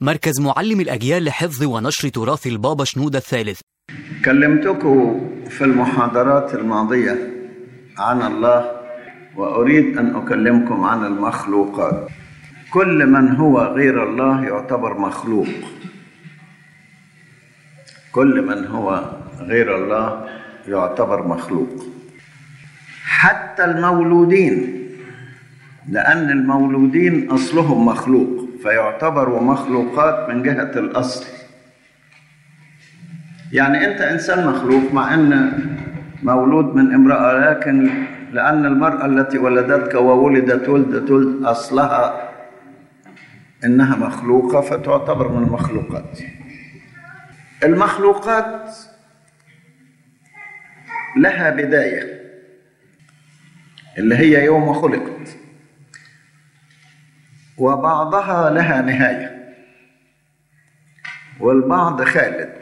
مركز معلم الأجيال لحفظ ونشر تراث البابا شنودة الثالث كلمتكم في المحاضرات الماضية عن الله وأريد أن أكلمكم عن المخلوقات كل من هو غير الله يعتبر مخلوق كل من هو غير الله يعتبر مخلوق حتى المولودين لأن المولودين أصلهم مخلوق فيعتبروا مخلوقات من جهة الأصل يعني أنت إنسان مخلوق مع أن مولود من امرأة لكن لأن المرأة التي ولدتك وولدت ولدت ولد أصلها إنها مخلوقة فتعتبر من المخلوقات المخلوقات لها بداية اللي هي يوم خلقت وبعضها لها نهاية والبعض خالد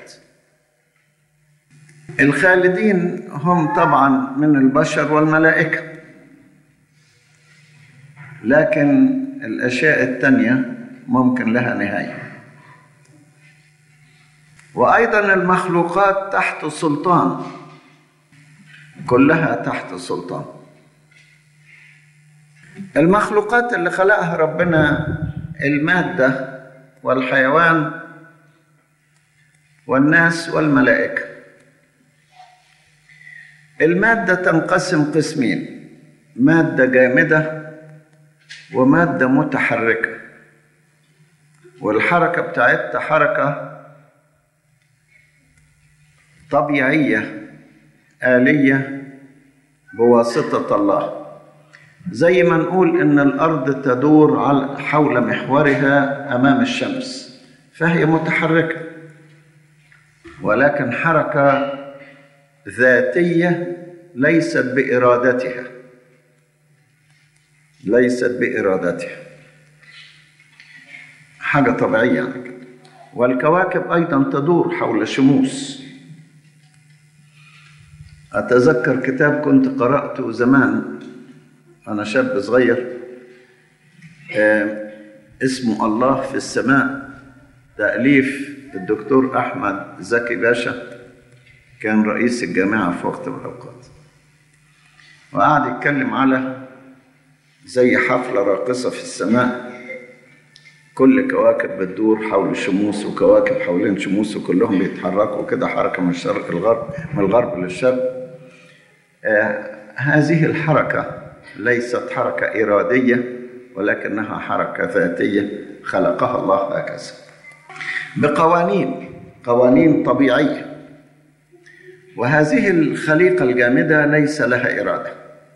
الخالدين هم طبعا من البشر والملائكة لكن الأشياء التانية ممكن لها نهاية وأيضا المخلوقات تحت سلطان كلها تحت سلطان المخلوقات اللي خلقها ربنا المادة والحيوان والناس والملائكة المادة تنقسم قسمين مادة جامدة ومادة متحركة والحركة بتاعتها حركة طبيعية آلية بواسطة الله زي ما نقول ان الارض تدور حول محورها امام الشمس فهي متحركه ولكن حركه ذاتيه ليست بارادتها ليست بارادتها حاجه طبيعيه يعني كده والكواكب ايضا تدور حول شموس اتذكر كتاب كنت قراته زمان أنا شاب صغير اسمه الله في السماء تأليف الدكتور أحمد زكي باشا كان رئيس الجامعة في وقت من الأوقات وقعد يتكلم على زي حفلة راقصة في السماء كل كواكب بتدور حول شموس وكواكب حوالين شموس وكلهم بيتحركوا كده حركة من الشرق للغرب من الغرب للشرق آه هذه الحركة ليست حركة إرادية ولكنها حركة ذاتية خلقها الله هكذا بقوانين قوانين طبيعية وهذه الخليقة الجامدة ليس لها إرادة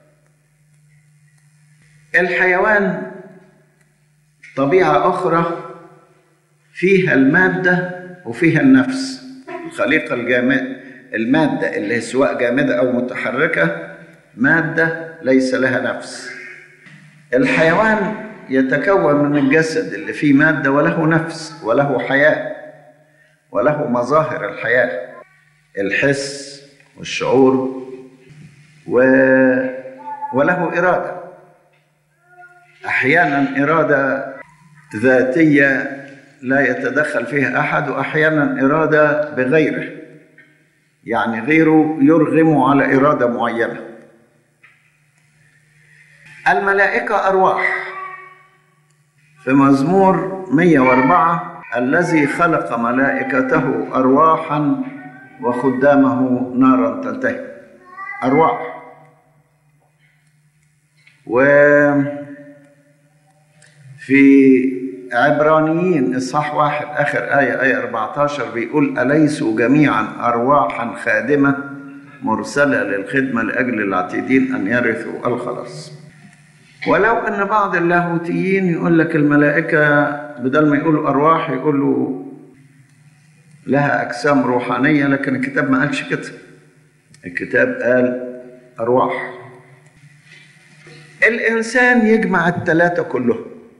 الحيوان طبيعة أخرى فيها المادة وفيها النفس الخليقة الجامدة المادة اللي سواء جامدة أو متحركة مادة ليس لها نفس الحيوان يتكون من الجسد اللي فيه مادة وله نفس وله حياة وله مظاهر الحياة الحس والشعور و... وله إرادة أحيانا إرادة ذاتية لا يتدخل فيها أحد وأحيانا إرادة بغيره يعني غيره يرغم على إرادة معينة الملائكة أرواح في مزمور 104 الذي خلق ملائكته أرواحا وخدامه نارا تلتهب أرواح وفي عبرانيين إصحاح واحد آخر آية آية 14 بيقول أليسوا جميعا أرواحا خادمة مرسلة للخدمة لأجل العتيدين أن يرثوا الخلاص ولو ان بعض اللاهوتيين يقول لك الملائكه بدل ما يقولوا ارواح يقولوا لها اجسام روحانيه لكن الكتاب ما قالش كده الكتاب قال ارواح الانسان يجمع الثلاثه كلهم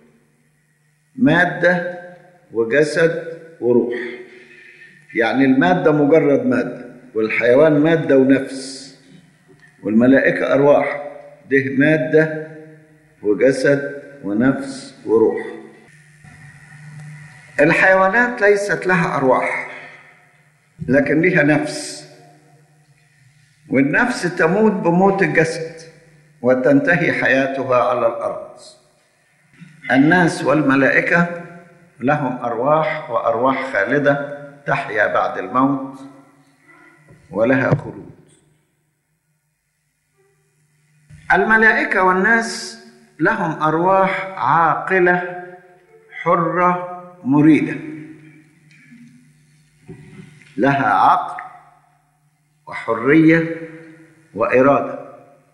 ماده وجسد وروح يعني الماده مجرد ماده والحيوان ماده ونفس والملائكه ارواح ده ماده وجسد ونفس وروح الحيوانات ليست لها أرواح لكن لها نفس والنفس تموت بموت الجسد وتنتهي حياتها على الأرض الناس والملائكة لهم أرواح وأرواح خالدة تحيا بعد الموت ولها خلود الملائكة والناس لهم أرواح عاقلة حرة مريدة لها عقل وحرية وإرادة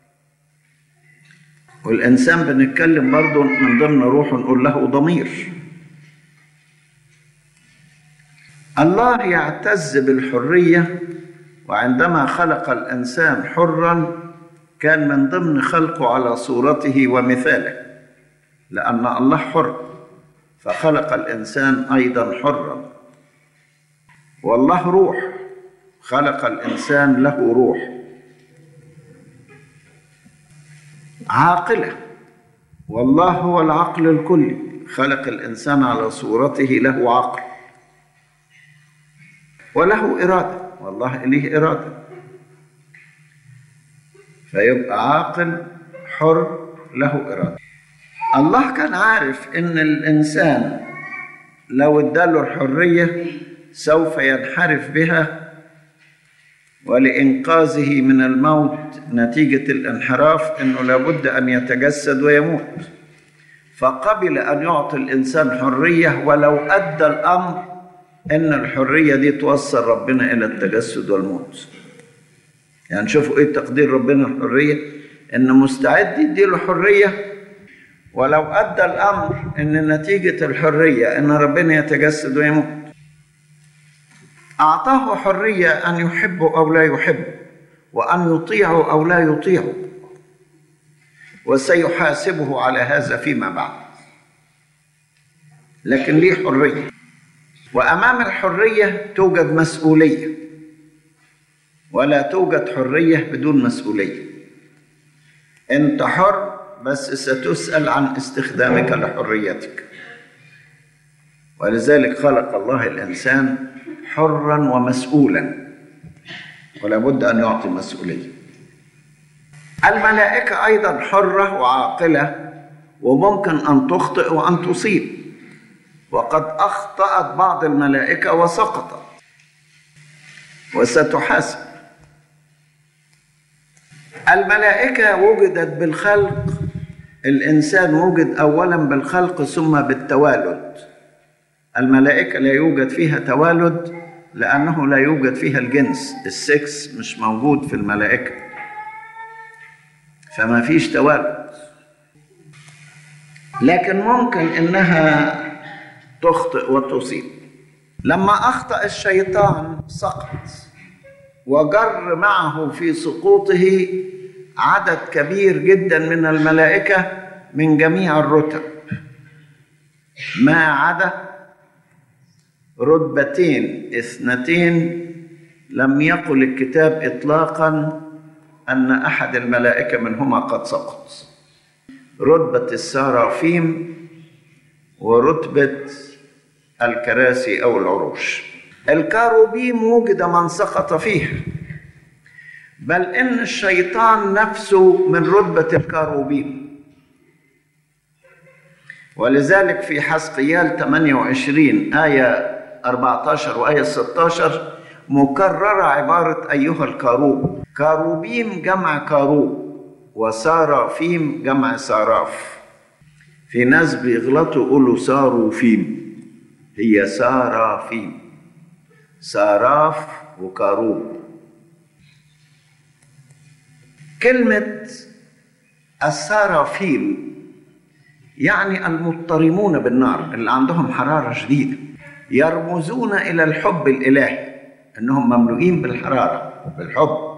والإنسان بنتكلم برضه من ضمن روحه نقول له ضمير الله يعتز بالحرية وعندما خلق الإنسان حرا كان من ضمن خلقه على صورته ومثاله لأن الله حر فخلق الإنسان أيضا حرا والله روح خلق الإنسان له روح عاقلة والله هو العقل الكلي خلق الإنسان على صورته له عقل وله إرادة والله إليه إرادة فيبقى عاقل حر له إرادة الله كان عارف إن الإنسان لو اداله الحرية سوف ينحرف بها ولإنقاذه من الموت نتيجة الانحراف أنه لابد أن يتجسد ويموت فقبل أن يعطي الإنسان حرية ولو أدى الأمر أن الحرية دي توصل ربنا إلى التجسد والموت يعني شوفوا إيه تقدير ربنا الحرية إنه مستعد يديله حرية ولو أدى الأمر أن نتيجة الحرية أن ربنا يتجسد ويموت أعطاه حرية أن يحب أو لا يحب وأن يطيع أو لا يطيع وسيحاسبه على هذا فيما بعد لكن ليه حرية وأمام الحرية توجد مسؤولية ولا توجد حرية بدون مسؤولية أنت حر بس ستسأل عن استخدامك لحريتك ولذلك خلق الله الإنسان حرا ومسؤولا ولا بد أن يعطي مسؤولية الملائكة أيضا حرة وعاقلة وممكن أن تخطئ وأن تصيب وقد أخطأت بعض الملائكة وسقطت وستحاسب الملائكة وجدت بالخلق الإنسان وجد أولا بالخلق ثم بالتوالد الملائكة لا يوجد فيها توالد لأنه لا يوجد فيها الجنس السكس مش موجود في الملائكة فما فيش توالد لكن ممكن إنها تخطئ وتصيب لما أخطأ الشيطان سقط وجر معه في سقوطه عدد كبير جدا من الملائكة من جميع الرتب ما عدا رتبتين اثنتين لم يقل الكتاب اطلاقا ان احد الملائكه منهما قد سقط رتبه السرافيم ورتبه الكراسي او العروش الكاروبيم وجد من سقط فيها بل ان الشيطان نفسه من رتبه الكاروبيم ولذلك في حسقيال 28 آية 14 وآية 16 مكررة عبارة أيها الكاروب كاروبيم جمع كاروب وسارافيم جمع ساراف في ناس بيغلطوا يقولوا ساروفيم هي سارافيم ساراف وكاروب كلمة السارافيم يعني المضطرمون بالنار اللي عندهم حرارة شديدة يرمزون إلى الحب الإلهي أنهم مملوئين بالحرارة بالحب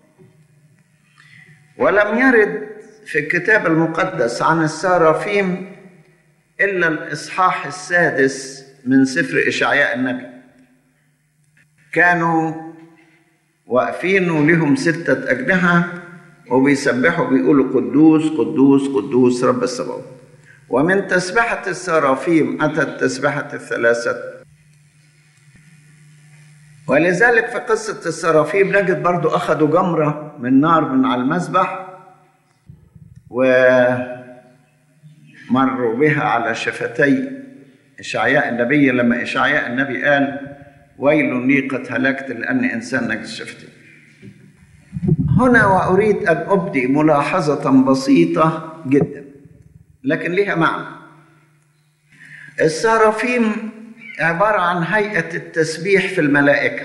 ولم يرد في الكتاب المقدس عن السارافيم إلا الإصحاح السادس من سفر إشعياء النبي كانوا واقفين ولهم ستة أجنحة وبيسبحوا بيقولوا قدوس قدوس قدوس رب السماوات ومن تسبحة السرافيم أتت تسبحة الثلاثة ولذلك في قصة السرافيم نجد برضو أخذوا جمرة من نار من على المذبح ومروا بها على شفتي إشعياء النبي لما إشعياء النبي قال ويل لي قد هلكت لأني إنسان نجس شفتي هنا وأريد أن أبدي ملاحظة بسيطة جدا لكن لها معنى السرافيم عبارة عن هيئة التسبيح في الملائكة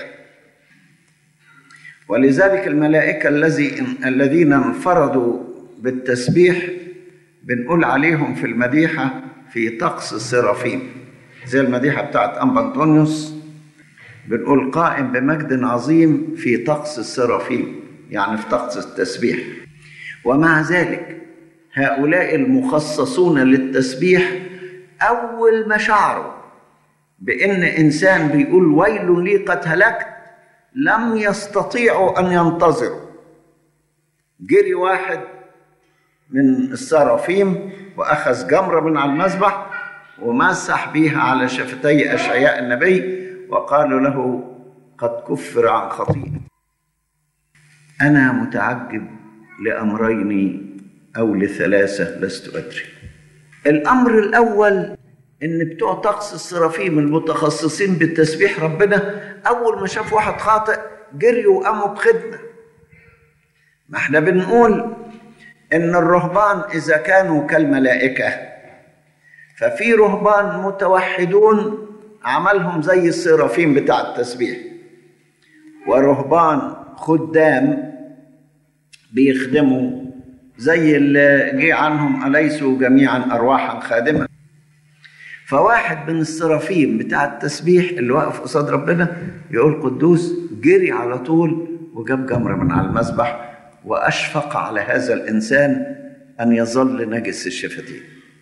ولذلك الملائكة الذي الذين انفردوا بالتسبيح بنقول عليهم في المديحة في طقس السرافيم زي المديحة بتاعت أنبا أنطونيوس بنقول قائم بمجد عظيم في طقس السرافيم يعني في طقس التسبيح ومع ذلك هؤلاء المخصصون للتسبيح أول ما شعروا بأن إنسان بيقول ويل لي قد هلكت لم يستطيعوا أن ينتظروا جري واحد من السرافيم وأخذ جمرة من على المذبح ومسح بيها على شفتي أشعياء النبي وقالوا له قد كفر عن خطيئة أنا متعجب لأمرين أو لثلاثة لست أدري الأمر الأول إن بتوع طقس السرافيم المتخصصين بالتسبيح ربنا أول ما شافوا واحد خاطئ جريوا وقاموا بخدمة ما احنا بنقول إن الرهبان إذا كانوا كالملائكة ففي رهبان متوحدون عملهم زي السرافيم بتاع التسبيح ورهبان خدام بيخدموا زي اللي جه عنهم أليسوا جميعا أرواحا خادمة فواحد من السرافيم بتاع التسبيح اللي واقف قصاد ربنا يقول قدوس جري على طول وجاب جمرة من على المذبح وأشفق على هذا الإنسان أن يظل نجس الشفتين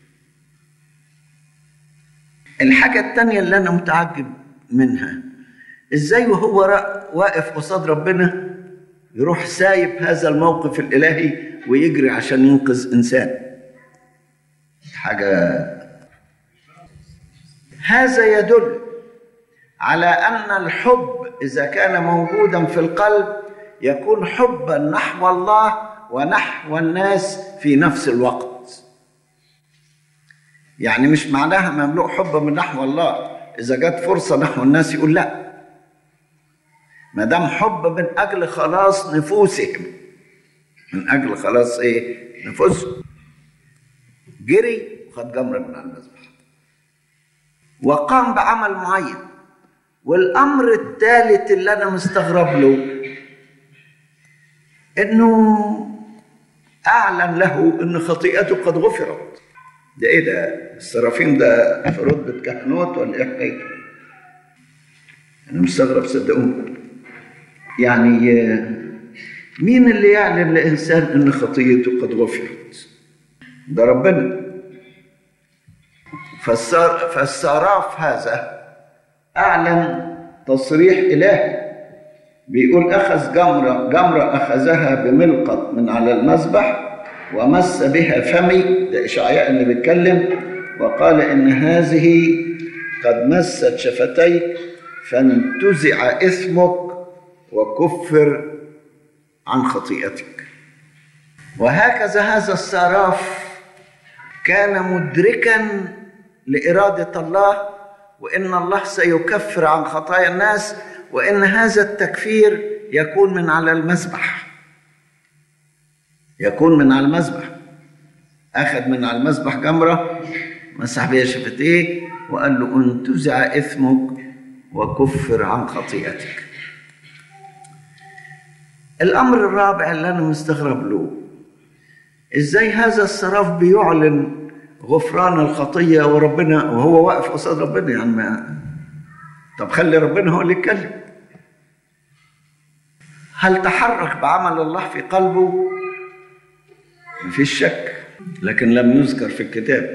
الحاجة التانية اللي أنا متعجب منها إزاي وهو واقف قصاد ربنا يروح سايب هذا الموقف الإلهي ويجري عشان ينقذ إنسان حاجة هذا يدل على أن الحب إذا كان موجودا في القلب يكون حبا نحو الله ونحو الناس في نفس الوقت يعني مش معناها مملوء حب من نحو الله إذا جت فرصة نحو الناس يقول لا ما دام حب من أجل خلاص نفوسهم من أجل خلاص إيه نفوسهم جري وخد جمرة من على المذبح وقام بعمل معين والأمر الثالث اللي أنا مستغرب له إنه أعلن له إن خطيئته قد غفرت ده إيه ده السرافيم ده في رتبة كهنوت ولا إيه حكايته؟ أنا مستغرب صدقوني يعني مين اللي يعلن لإنسان إن خطيته قد غفرت؟ ده ربنا فالسار فالسراف هذا أعلن تصريح إلهي بيقول أخذ جمرة جمرة أخذها بملقط من على المذبح ومس بها فمي ده إشعياء اللي بيتكلم وقال إن هذه قد مست شفتيك فانتزع إثمك وكفر عن خطيئتك وهكذا هذا السراف كان مدركا لإرادة الله وإن الله سيكفر عن خطايا الناس وإن هذا التكفير يكون من على المذبح يكون من على المذبح أخذ من على المذبح جمرة مسح بها شفتيه وقال له انتزع إثمك وكفر عن خطيئتك الأمر الرابع اللي أنا مستغرب له إزاي هذا السراف بيعلن غفران الخطية وربنا وهو واقف قصاد ربنا يعني ما طب خلي ربنا هو اللي يتكلم هل تحرك بعمل الله في قلبه مفيش شك لكن لم يذكر في الكتاب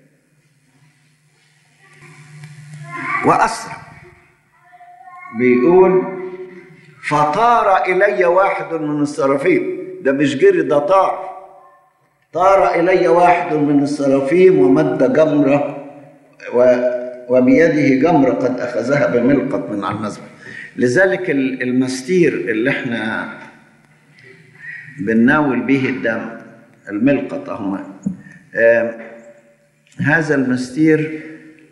وأسرع بيقول فطار إلي واحد من السرافيم ده مش جري ده طار طار إلي واحد من السرافيم ومد جمرة و وبيده جمرة قد أخذها بملقط من على المذبح لذلك المستير اللي احنا بنناول به الدم الملقط أهو آه هذا المستير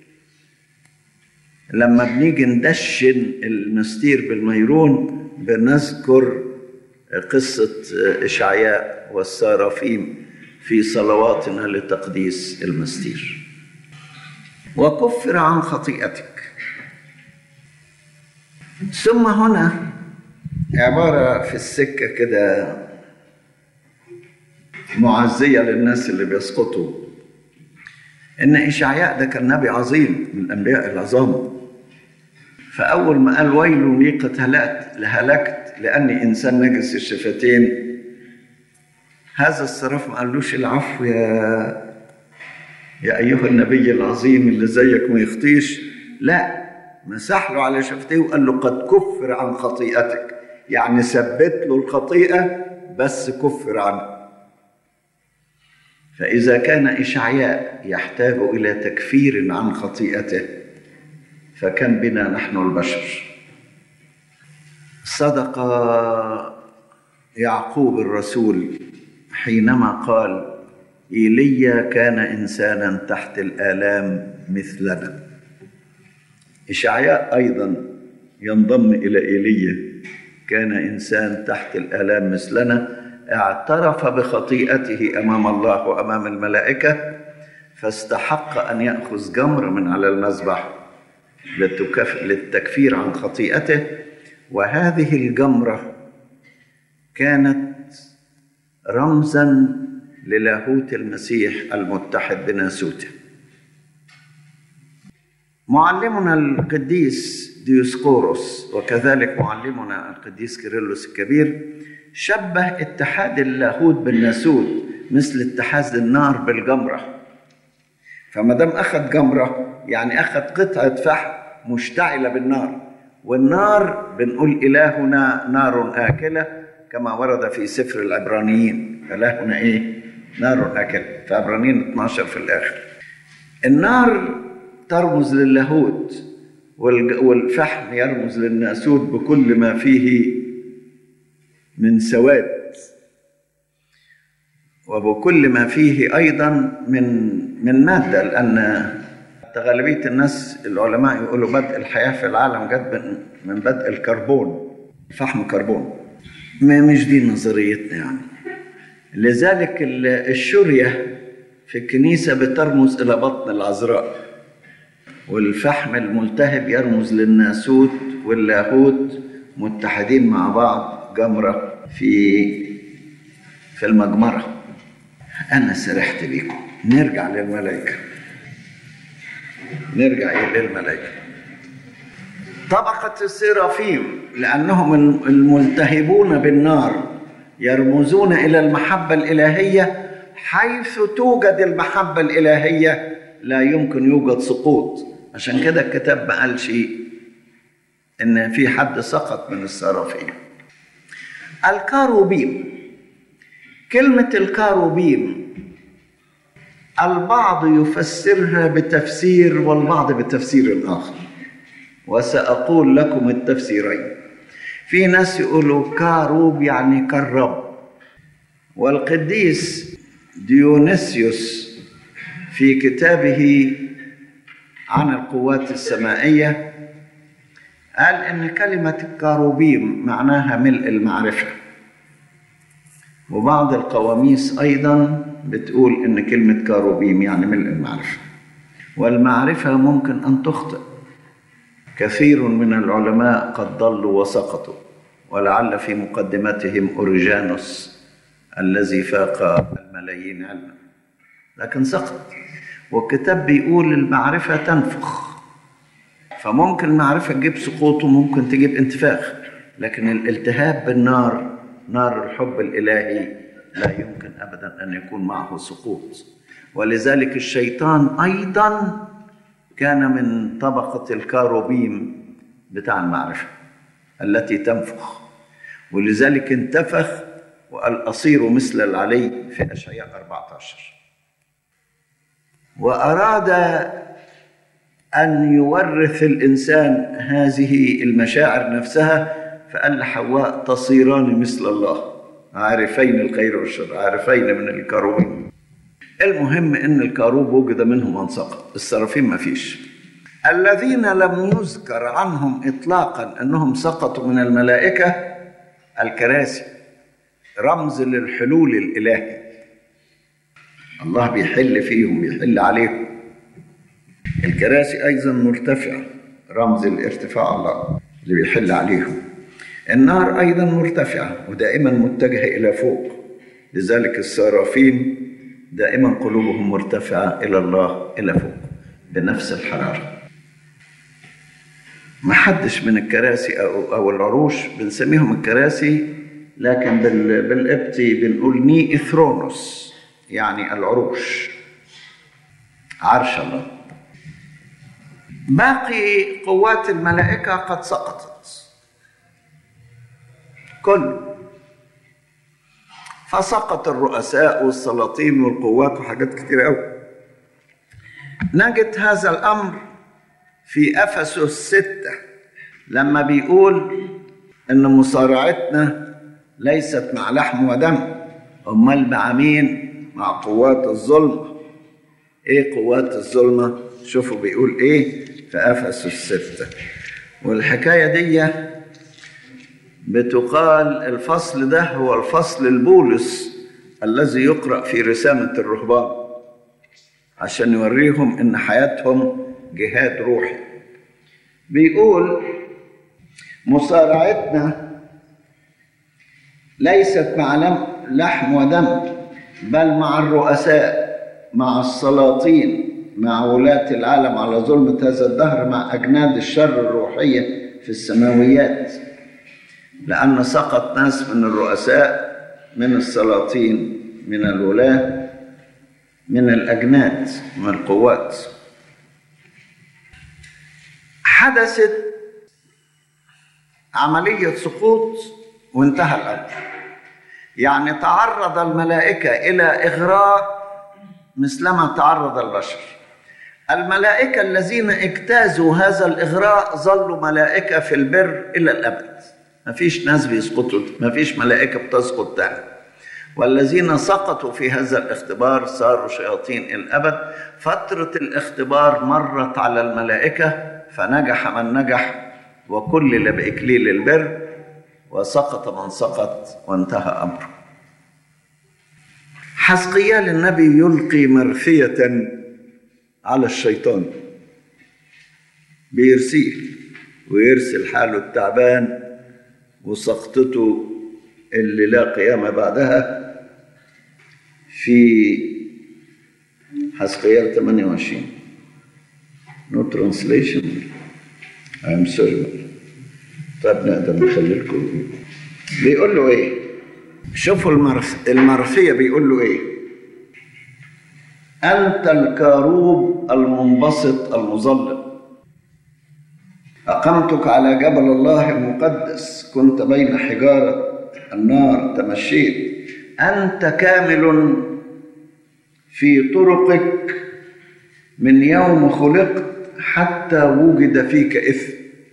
لما بنيجي ندشن المستير بالميرون بنذكر قصة إشعياء والسرافيم في صلواتنا لتقديس المستير وكفر عن خطيئتك ثم هنا عبارة في السكة كده معزية للناس اللي بيسقطوا إن إشعياء ده كان نبي عظيم من الأنبياء العظام فأول ما قال ويل لي قد هلكت لهلكت لأني إنسان نجس الشفتين هذا الصراف ما قالوش العفو يا يا أيها النبي العظيم اللي زيك ما يخطيش لا مسح له على شفتيه وقال له قد كفر عن خطيئتك يعني ثبت له الخطيئة بس كفر عنه فإذا كان إشعياء يحتاج إلى تكفير عن خطيئته فكم بنا نحن البشر صدق يعقوب الرسول حينما قال ايليا كان انسانا تحت الالام مثلنا اشعياء ايضا ينضم الى ايليا كان انسان تحت الالام مثلنا اعترف بخطيئته امام الله وامام الملائكه فاستحق ان ياخذ جمر من على المذبح للتكفير عن خطيئته وهذه الجمره كانت رمزا للاهوت المسيح المتحد بناسوته معلمنا القديس ديوسكوروس وكذلك معلمنا القديس كيرلس الكبير شبه اتحاد اللاهوت بالناسوت مثل اتحاد النار بالجمره فما دام اخذ جمره يعني اخذ قطعه فحم مشتعله بالنار والنار بنقول الهنا نار اكله كما ورد في سفر العبرانيين إلهنا إيه؟ نار أكل في عبرانيين 12 في الآخر النار ترمز للاهوت والفحم يرمز للناسوت بكل ما فيه من سواد وبكل ما فيه أيضا من من مادة لأن غالبية الناس العلماء يقولوا بدء الحياة في العالم جد من بدء الكربون فحم كربون ما مش دي نظريتنا يعني لذلك الشرية في الكنيسة بترمز إلى بطن العذراء والفحم الملتهب يرمز للناسوت واللاهوت متحدين مع بعض جمرة في في المجمرة أنا سرحت بيكم نرجع للملائكة نرجع إلى الملائكة طبقة السرافيم لأنهم الملتهبون بالنار يرمزون إلى المحبة الإلهية حيث توجد المحبة الإلهية لا يمكن يوجد سقوط عشان كده الكتاب ما قالش إن في حد سقط من السرافيم الكاروبيم كلمة الكاروبيم البعض يفسرها بتفسير والبعض بتفسير آخر وسأقول لكم التفسيرين في ناس يقولوا كاروب يعني كالرب والقديس ديونيسيوس في كتابه عن القوات السمائية قال إن كلمة الكاروبيم معناها ملء المعرفة وبعض القواميس أيضا بتقول إن كلمة كاروبيم يعني ملء المعرفة والمعرفة ممكن أن تخطئ كثير من العلماء قد ضلوا وسقطوا ولعل في مقدمتهم أوريجانوس الذي فاق الملايين علما لكن سقط والكتاب بيقول المعرفة تنفخ فممكن المعرفة تجيب سقوط وممكن تجيب انتفاخ لكن الالتهاب بالنار نار الحب الإلهي لا يمكن أبدا أن يكون معه سقوط ولذلك الشيطان أيضا كان من طبقة الكاروبيم بتاع المعرفة التي تنفخ ولذلك انتفخ وقال أصير مثل العلي في أشعياء 14 وأراد أن يورث الإنسان هذه المشاعر نفسها فقال لحواء تصيران مثل الله عارفين الخير والشر عارفين من الكروبين المهم ان الكروب وجد منهم من سقط السرافين ما فيش الذين لم يذكر عنهم اطلاقا انهم سقطوا من الملائكه الكراسي رمز للحلول الالهي الله بيحل فيهم بيحل عليهم الكراسي ايضا مرتفعه رمز الارتفاع الله اللي بيحل عليهم النار ايضا مرتفعه ودائما متجهه الى فوق لذلك السرافين دائما قلوبهم مرتفعه الى الله الى فوق بنفس الحراره ما حدش من الكراسي او او العروش بنسميهم الكراسي لكن بال بالقبطي بنقول ني اثرونوس يعني العروش عرش الله باقي قوات الملائكه قد سقطت كل فسقط الرؤساء والسلاطين والقوات وحاجات كتير قوي نجد هذا الامر في افسس ستة لما بيقول ان مصارعتنا ليست مع لحم ودم امال مع مين مع قوات الظلمه ايه قوات الظلمه شوفوا بيقول ايه في افسس ستة والحكايه دي بتقال الفصل ده هو الفصل البولس الذي يقرأ في رسامة الرهبان عشان يوريهم إن حياتهم جهاد روحي بيقول مصارعتنا ليست مع لحم ودم بل مع الرؤساء مع السلاطين مع ولاة العالم على ظلمة هذا الدهر مع أجناد الشر الروحية في السماويات لأن سقط ناس من الرؤساء من السلاطين من الولاة من الأجناد من القوات حدثت عملية سقوط وانتهى الأمر يعني تعرض الملائكة إلى إغراء مثلما تعرض البشر الملائكة الذين اجتازوا هذا الإغراء ظلوا ملائكة في البر إلى الأبد ما فيش ناس بيسقطوا ما فيش ملائكة بتسقط تاني والذين سقطوا في هذا الاختبار صاروا شياطين الأبد فترة الاختبار مرت على الملائكة فنجح من نجح وكلل بإكليل البر وسقط من سقط وانتهى أمره حسقيال النبي يلقي مرثية على الشيطان بيرسيه ويرسل حاله التعبان وسقطته اللي لا قيام بعدها في حسقيال 28 no translation I'm sorry طيب نقدر نخلي لكم بيقول له ايه شوفوا المرف... المرفية بيقول له ايه أنت الكاروب المنبسط المظلل أقمتك على جبل الله المقدس كنت بين حجارة النار تمشيت أنت كامل في طرقك من يوم خلقت حتى وجد فيك إثم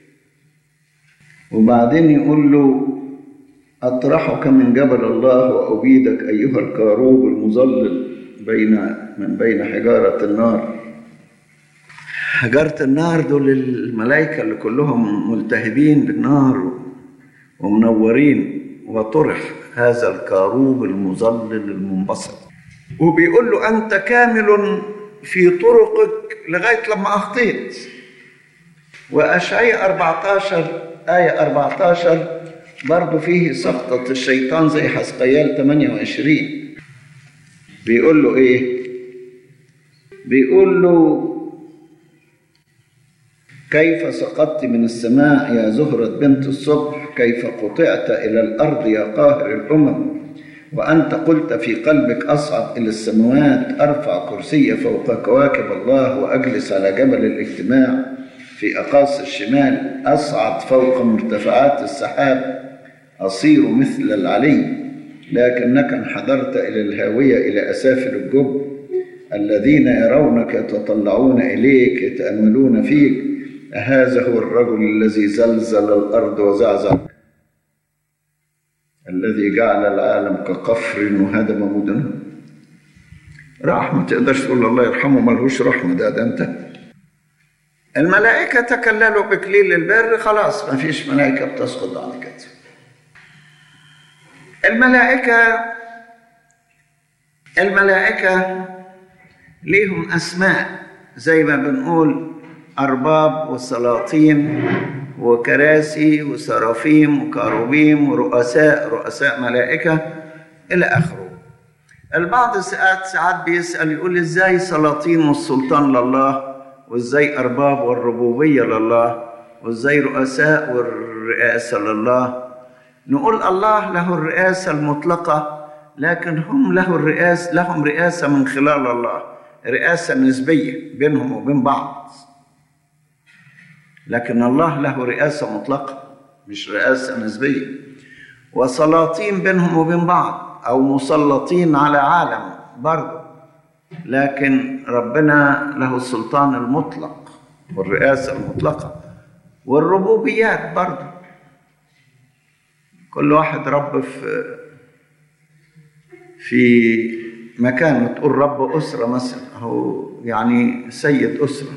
وبعدين يقول له أطرحك من جبل الله وأبيدك أيها الكاروب المظلل بين من بين حجارة النار حجارة النار دول الملائكة اللي كلهم ملتهبين بالنار ومنورين وطرح هذا الكاروب المظلل المنبسط وبيقول له أنت كامل في طرقك لغاية لما أخطيت وأشعياء 14 آية 14 برضه فيه سقطة الشيطان زي حسقيال 28 بيقول له إيه؟ بيقول له كيف سقطت من السماء يا زهرة بنت الصبح كيف قطعت إلى الأرض يا قاهر الأمم وأنت قلت في قلبك أصعد إلى السماوات أرفع كرسي فوق كواكب الله وأجلس على جبل الاجتماع في أقاصي الشمال أصعد فوق مرتفعات السحاب أصير مثل العلي لكنك انحدرت إلى الهاوية إلى أسافل الجب الذين يرونك يتطلعون إليك يتأملون فيك هذا هو الرجل الذي زلزل الأرض وزعزع الذي جعل العالم كقفر وهدم مدنه راح ما تقدرش تقول الله يرحمه ملهوش رحمة ده ده أنت الملائكة تكللوا بكليل البر خلاص ما فيش ملائكة بتسقط بعد كده الملائكة الملائكة ليهم أسماء زي ما بنقول أرباب وسلاطين وكراسي وسرافيم وكاروبيم ورؤساء رؤساء ملائكة إلى آخره البعض ساعات ساعات بيسأل يقول إزاي سلاطين والسلطان لله وإزاي أرباب والربوبية لله وإزاي رؤساء والرئاسة لله نقول الله له الرئاسة المطلقة لكن هم له الرئاسة لهم رئاسة من خلال الله رئاسة نسبية بينهم وبين بعض لكن الله له رئاسة مطلقة مش رئاسة نسبية وسلاطين بينهم وبين بعض أو مسلطين على عالم برضه لكن ربنا له السلطان المطلق والرئاسة المطلقة والربوبيات برضه كل واحد رب في في مكان تقول رب أسرة مثلا هو يعني سيد أسرة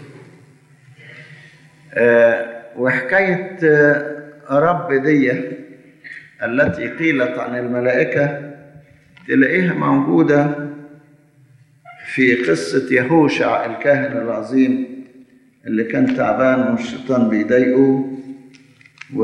آه وحكاية آه رب دي التي قيلت عن الملائكة تلاقيها موجودة في قصة يهوشع الكاهن العظيم اللي كان تعبان والشيطان بيضايقه و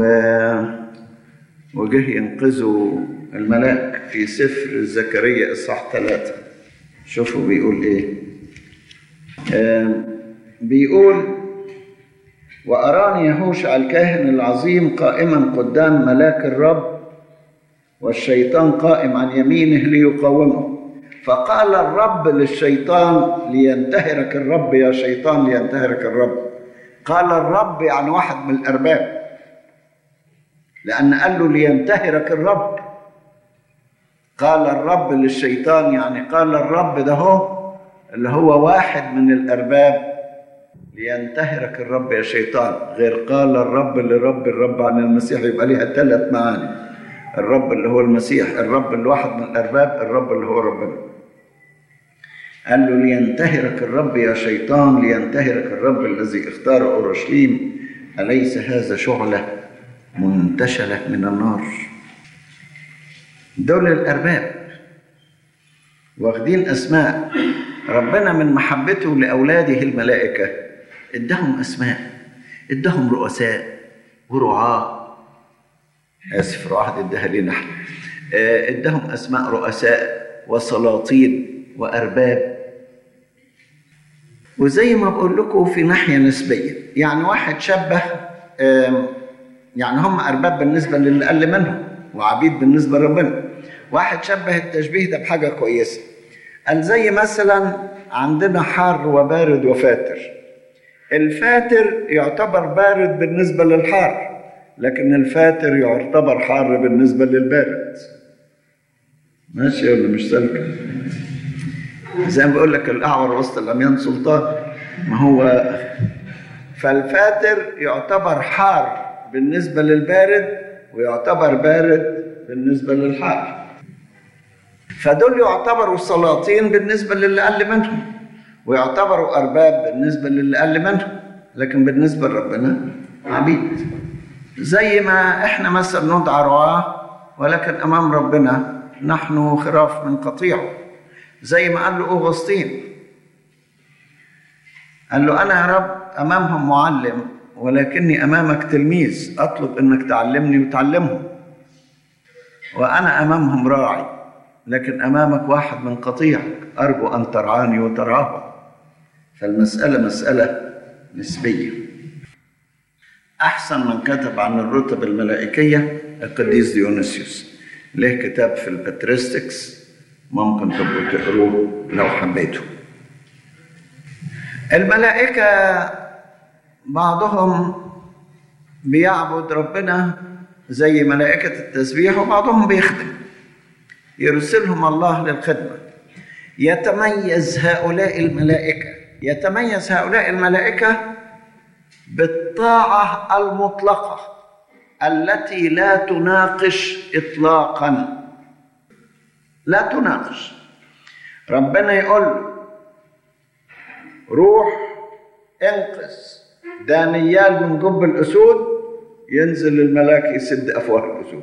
وجه ينقذه الملاك في سفر زكريا اصحاح ثلاثة شوفوا بيقول ايه آه بيقول وأراني يهوشع الكاهن العظيم قائما قدام ملاك الرب والشيطان قائم عن يمينه ليقاومه فقال الرب للشيطان لينتهرك الرب يا شيطان لينتهرك الرب قال الرب يعني واحد من الأرباب لأن قال له لينتهرك الرب قال الرب للشيطان يعني قال الرب ده هو اللي هو واحد من الأرباب لينتهرك الرب يا شيطان غير قال الرب لرب الرب عن المسيح يبقى ليها ثلاث معاني الرب اللي هو المسيح الرب اللي واحد من الأرباب الرب اللي هو ربنا قال له لينتهرك الرب يا شيطان لينتهرك الرب الذي اختار أورشليم أليس هذا شعلة منتشلة من النار دول الأرباب واخدين أسماء ربنا من محبته لأولاده الملائكة ادهم أسماء ادهم رؤساء ورعاة آسف رعاة ادها لنا احنا ادهم أسماء رؤساء وسلاطين وأرباب وزي ما بقول لكم في ناحية نسبية يعني واحد شبه يعني هم أرباب بالنسبة للي أقل منهم وعبيد بالنسبة لربنا واحد شبه التشبيه ده بحاجة كويسة قال زي مثلا عندنا حار وبارد وفاتر الفاتر يعتبر بارد بالنسبة للحار لكن الفاتر يعتبر حار بالنسبة للبارد ماشي ولا مش سالكة زي ما بقول لك الأعور وسط الأميان سلطان ما هو فالفاتر يعتبر حار بالنسبة للبارد ويعتبر بارد بالنسبة للحار فدول يعتبروا سلاطين بالنسبة للي أقل منهم ويعتبروا أرباب بالنسبة للي أقل منهم لكن بالنسبة لربنا عبيد زي ما احنا مثلا ندعى رعاة ولكن أمام ربنا نحن خراف من قطيعه زي ما قال له أوغسطين قال له أنا يا رب أمامهم معلم ولكني أمامك تلميذ أطلب أنك تعلمني وتعلمهم وأنا أمامهم راعي لكن أمامك واحد من قطيعك أرجو أن ترعاني وترعاهم فالمسألة مسألة نسبية أحسن من كتب عن الرتب الملائكية القديس ديونيسيوس له كتاب في الباتريستكس ممكن تبقوا تقروه لو حبيتوا الملائكة بعضهم بيعبد ربنا زي ملائكة التسبيح وبعضهم بيخدم يرسلهم الله للخدمة يتميز هؤلاء الملائكة يتميز هؤلاء الملائكة بالطاعة المطلقة التي لا تناقش إطلاقا لا تناقش ربنا يقول له روح انقذ دانيال من جب الأسود ينزل الملاك يسد أفواه الأسود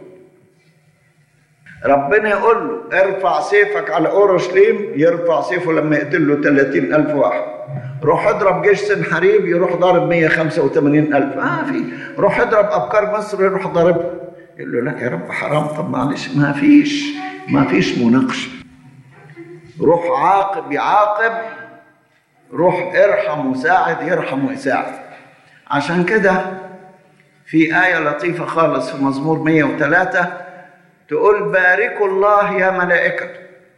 ربنا يقول له ارفع سيفك على اورشليم يرفع سيفه لما يقتل له 30 ألف واحد روح اضرب جيش سنحريب يروح ضارب 185 ألف آه في روح اضرب أبكار مصر يروح ضاربها يقول له لا يا رب حرام طب معلش ما فيش ما فيش مناقشة روح عاقب يعاقب روح ارحم وساعد يرحم ويساعد عشان كده في آية لطيفة خالص في مزمور 103 تقول باركوا الله يا ملائكته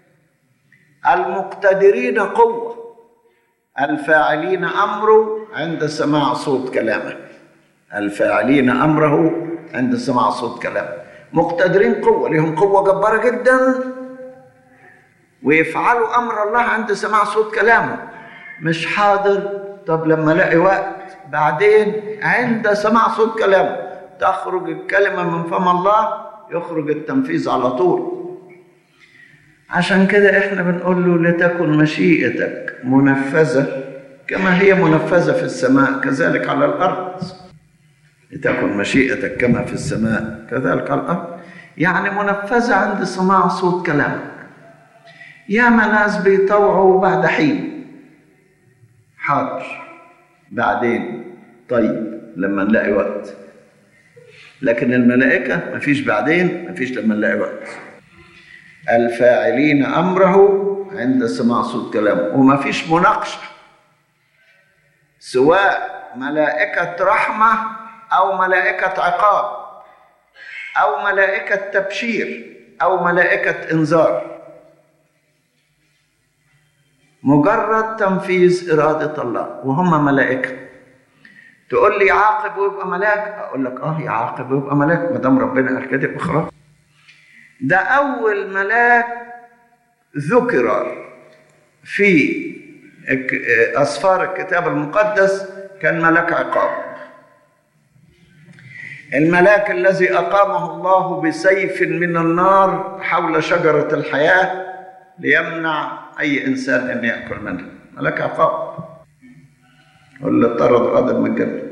المقتدرين قوة الفاعلين أمره عند سماع صوت كلامه الفاعلين أمره عند سماع صوت كلامه مقتدرين قوة لهم قوة جبارة جدا ويفعلوا أمر الله عند سماع صوت كلامه مش حاضر طب لما الاقي وقت بعدين عند سماع صوت كلامه تخرج الكلمة من فم الله يخرج التنفيذ على طول عشان كده احنا بنقول له لتكن مشيئتك منفذة كما هي منفذة في السماء كذلك على الأرض لتكن مشيئتك كما في السماء كذلك على الأرض يعني منفذة عند سماع صوت كلامك ياما ناس بيطوعوا بعد حين حاضر بعدين طيب لما نلاقي وقت لكن الملائكة مفيش بعدين مفيش لما نلاقي وقت الفاعلين أمره عند سماع صوت كلامه ومفيش مناقشة سواء ملائكة رحمة أو ملائكة عقاب أو ملائكة تبشير أو ملائكة إنذار مجرد تنفيذ إرادة الله وهم ملائكة تقول لي يعاقب ويبقى ملاك اقول لك اه يعاقب ويبقى ملاك ما دام ربنا قال كده يبقى خلاص ده اول ملاك ذكر في اسفار الكتاب المقدس كان ملاك عقاب الملاك الذي اقامه الله بسيف من النار حول شجره الحياه ليمنع اي انسان ان ياكل منها ملاك عقاب واللي طرد آدم من الجنة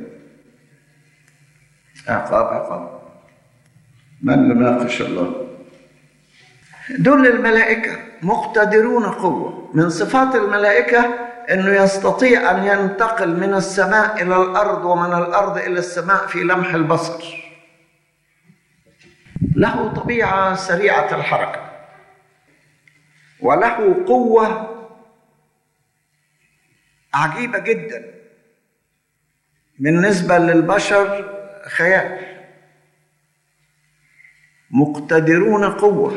عقاب عقاب من يناقش الله دول الملائكة مقتدرون قوة من صفات الملائكة أنه يستطيع أن ينتقل من السماء إلى الأرض ومن الأرض إلى السماء في لمح البصر له طبيعة سريعة الحركة وله قوة عجيبة جداً بالنسبة للبشر خيال مقتدرون قوة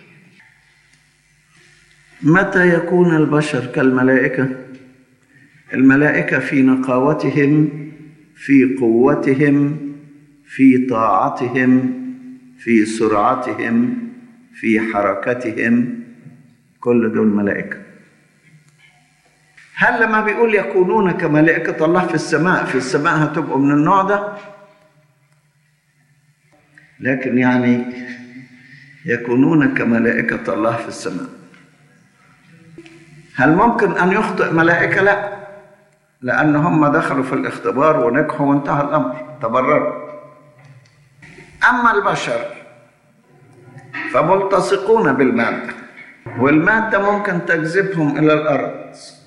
متى يكون البشر كالملائكة الملائكة في نقاوتهم في قوتهم في طاعتهم في سرعتهم في حركتهم كل دول ملائكه هل لما بيقول يكونون كملائكة الله في السماء في السماء هتبقوا من النوع ده لكن يعني يكونون كملائكة الله في السماء هل ممكن أن يخطئ ملائكة لا لأن هم دخلوا في الاختبار ونجحوا وانتهى الأمر تبرروا أما البشر فملتصقون بالمادة والمادة ممكن تجذبهم إلى الأرض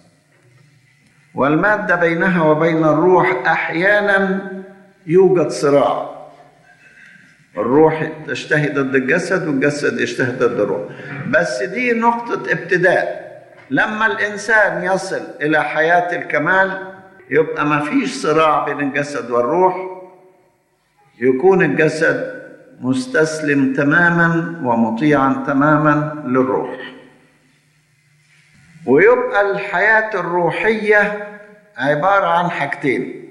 والمادة بينها وبين الروح أحيانا يوجد صراع الروح تشتهي ضد الجسد والجسد يشتهي ضد الروح بس دي نقطة ابتداء لما الإنسان يصل إلى حياة الكمال يبقى ما فيش صراع بين الجسد والروح يكون الجسد مستسلم تماما ومطيعا تماما للروح ويبقى الحياة الروحية عبارة عن حاجتين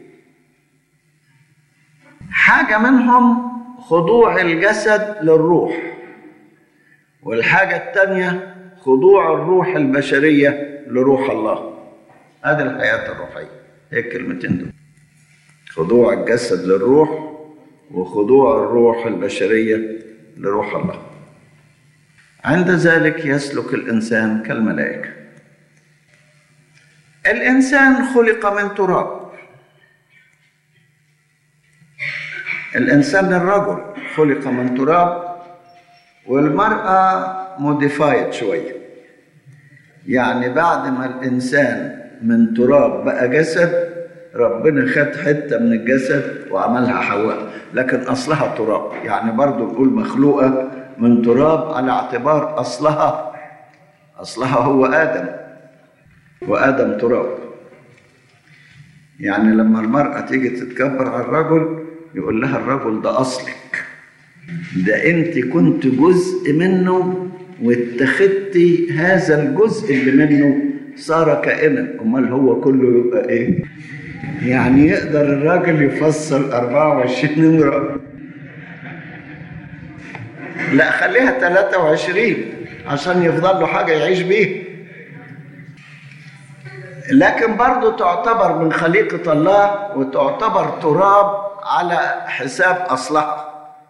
حاجة منهم خضوع الجسد للروح والحاجة الثانية خضوع الروح البشرية لروح الله هذه الحياة الروحية هي الكلمتين دول خضوع الجسد للروح وخضوع الروح البشرية لروح الله عند ذلك يسلك الإنسان كالملائكة الإنسان خلق من تراب الإنسان الرجل خلق من تراب والمرأة موديفايد شوية يعني بعد ما الإنسان من تراب بقى جسد ربنا خد حتة من الجسد وعملها حواء لكن أصلها تراب يعني برضو نقول مخلوقة من تراب على اعتبار أصلها أصلها هو آدم وآدم تراب يعني لما المرأة تيجي تتكبر على الرجل يقول لها الرجل ده أصلك ده أنت كنت جزء منه واتخذتي هذا الجزء اللي منه صار كائنا أمال هو كله يبقى إيه؟ يعني يقدر الراجل يفصل 24 نمرة لا خليها 23 عشان يفضل له حاجة يعيش بيها لكن برضه تعتبر من خليقة الله وتعتبر تراب على حساب أصلها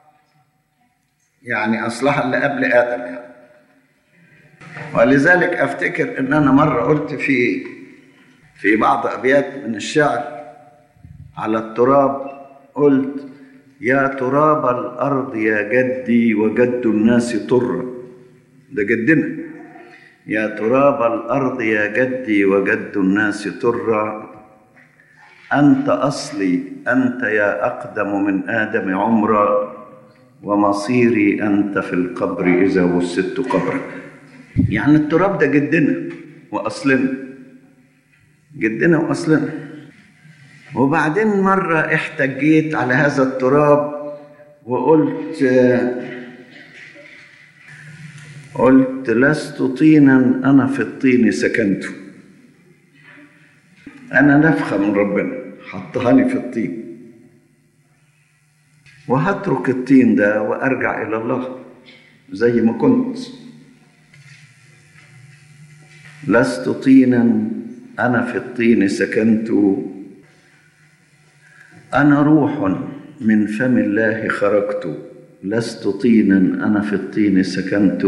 يعني أصلها اللي قبل آدم يعني ولذلك أفتكر إن أنا مرة قلت في في بعض أبيات من الشعر على التراب قلت يا تراب الأرض يا جدي وجد الناس طر ده جدنا يا تراب الأرض يا جدي وجد الناس طر أنت أصلي أنت يا أقدم من آدم عمرا ومصيري أنت في القبر إذا وسدت قبرا يعني التراب ده جدنا وأصلنا جدنا وأصلنا وبعدين مرة احتجيت على هذا التراب وقلت قلت لست طينا أنا في الطين سكنت أنا نفخة من ربنا حطها لي في الطين وهترك الطين ده وأرجع إلى الله زي ما كنت لست طينا أنا في الطين سكنت أنا روح من فم الله خرجت لست طينا أنا في الطين سكنت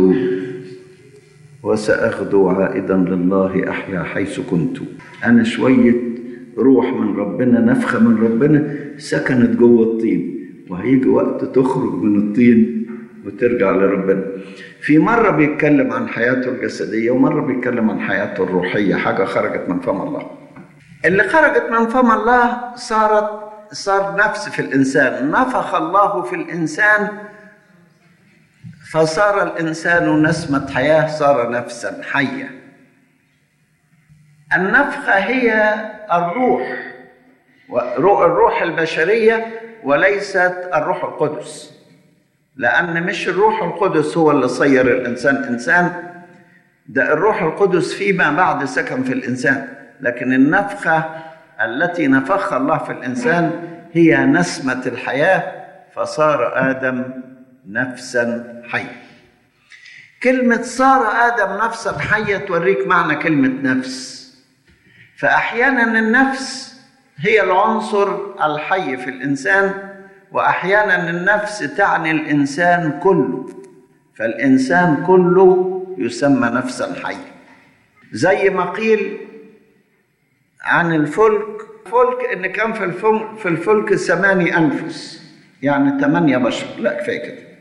وسأغدو عائدا لله أحيا حيث كنت أنا شوية روح من ربنا نفخة من ربنا سكنت جوه الطين وهيجي وقت تخرج من الطين وترجع لربنا في مرة بيتكلم عن حياته الجسدية ومرة بيتكلم عن حياته الروحية حاجة خرجت من فم الله اللي خرجت من فم الله صارت صار نفس في الإنسان نفخ الله في الإنسان فصار الإنسان نسمة حياة صار نفسا حية النفخة هي الروح الروح البشرية وليست الروح القدس لأن مش الروح القدس هو اللي صير الإنسان إنسان ده الروح القدس فيما بعد سكن في الإنسان لكن النفخة التي نفخ الله في الإنسان هي نسمة الحياة فصار آدم نفسا حية كلمة صار آدم نفسا حية توريك معنى كلمة نفس فأحيانا النفس هي العنصر الحي في الإنسان وأحيانا النفس تعني الإنسان كله فالإنسان كله يسمى نفسا حية زي ما قيل عن الفلك فلك ان كان في الفلك في الفلك ثماني انفس يعني ثمانيه بشر لا كفايه كده